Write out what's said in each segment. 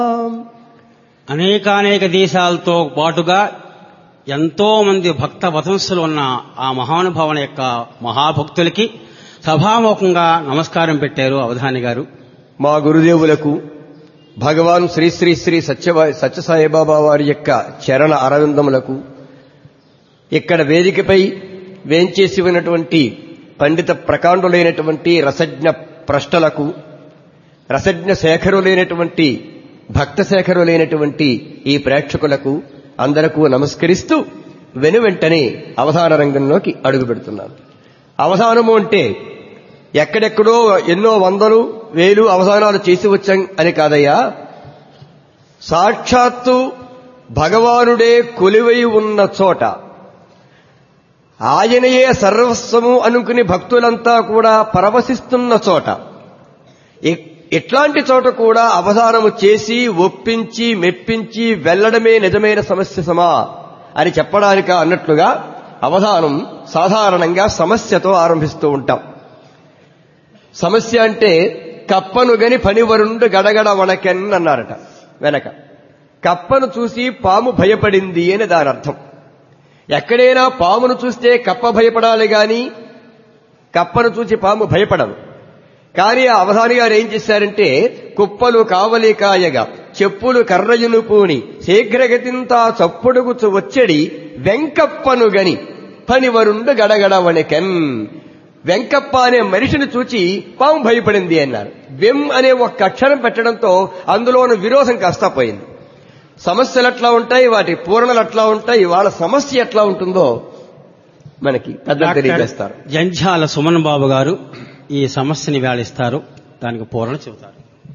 అనేకానేక దేశాలతో పాటుగా ఎంతో మంది భక్త వతంసులు ఉన్న ఆ మహానుభావుని యొక్క మహాభక్తులకి సభాముఖంగా నమస్కారం పెట్టారు అవధాని గారు మా గురుదేవులకు భగవాన్ శ్రీ శ్రీ శ్రీ సత్య సత్యసాయిబాబా వారి యొక్క చరణ అరవిందములకు ఇక్కడ వేదికపై వేంచేసి ఉన్నటువంటి పండిత ప్రకాండులైనటువంటి రసజ్ఞ ప్రశ్నలకు రసజ్ఞ శేఖరులైనటువంటి భక్త శేఖరులైనటువంటి ఈ ప్రేక్షకులకు అందరకు నమస్కరిస్తూ వెనువెంటనే అవధాన రంగంలోకి అడుగు పెడుతున్నాను అవధానము అంటే ఎక్కడెక్కడో ఎన్నో వందలు వేలు అవధానాలు చేసి వచ్చాం అని కాదయ్యా సాక్షాత్తు భగవానుడే కొలివై ఉన్న చోట ఆయనయే సర్వస్వము అనుకుని భక్తులంతా కూడా పరవశిస్తున్న చోట ఇ- ఇట్లాంటి చోట కూడా అవధానము చేసి ఒప్పించి మెప్పించి వెళ్లడమే నిజమైన సమస్య సమా అని చెప్పడానిక అన్నట్లుగా అవధానం సాధారణంగా సమస్యతో ఆరంభిస్తూ ఉంటాం సమస్య అంటే కప్పను గని పనివరుండు గడగడ వణకెన్ అన్నారట వెనక కప్పను చూసి పాము భయపడింది అని దాని అర్థం ఎక్కడైనా పామును చూస్తే కప్ప భయపడాలి గాని కప్పను చూసి పాము భయపడదు కానీ ఆ అవధాని గారు ఏం చేశారంటే కుప్పలు కావలి కాయగా చెప్పులు కర్రయును పూని శీఘ్రగతింతా చప్పుడుగుచు వచ్చడి వెంకప్పను గని పనివరుండు గడగడ వణికెన్ వెంకప్ప అనే మనిషిని చూచి పాము భయపడింది అన్నారు వెం అనే ఒక్క అక్షరం పెట్టడంతో అందులోని విరోధం కాస్తా పోయింది సమస్యలు ఎట్లా ఉంటాయి వాటి పూరణలు ఎట్లా ఉంటాయి వాళ్ళ సమస్య ఎట్లా ఉంటుందో మనకి పెద్దలు తెలియజేస్తారు జంఝాల సుమన్ బాబు గారు ఈ సమస్యని వేళిస్తారు దానికి పూరణ చెబుతారు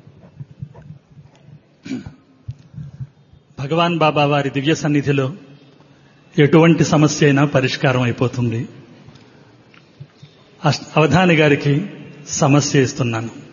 భగవాన్ బాబా వారి దివ్య సన్నిధిలో ఎటువంటి సమస్య అయినా పరిష్కారం అయిపోతుంది అష్ట- అవధాని గారికి సమస్య ఇస్తున్నాను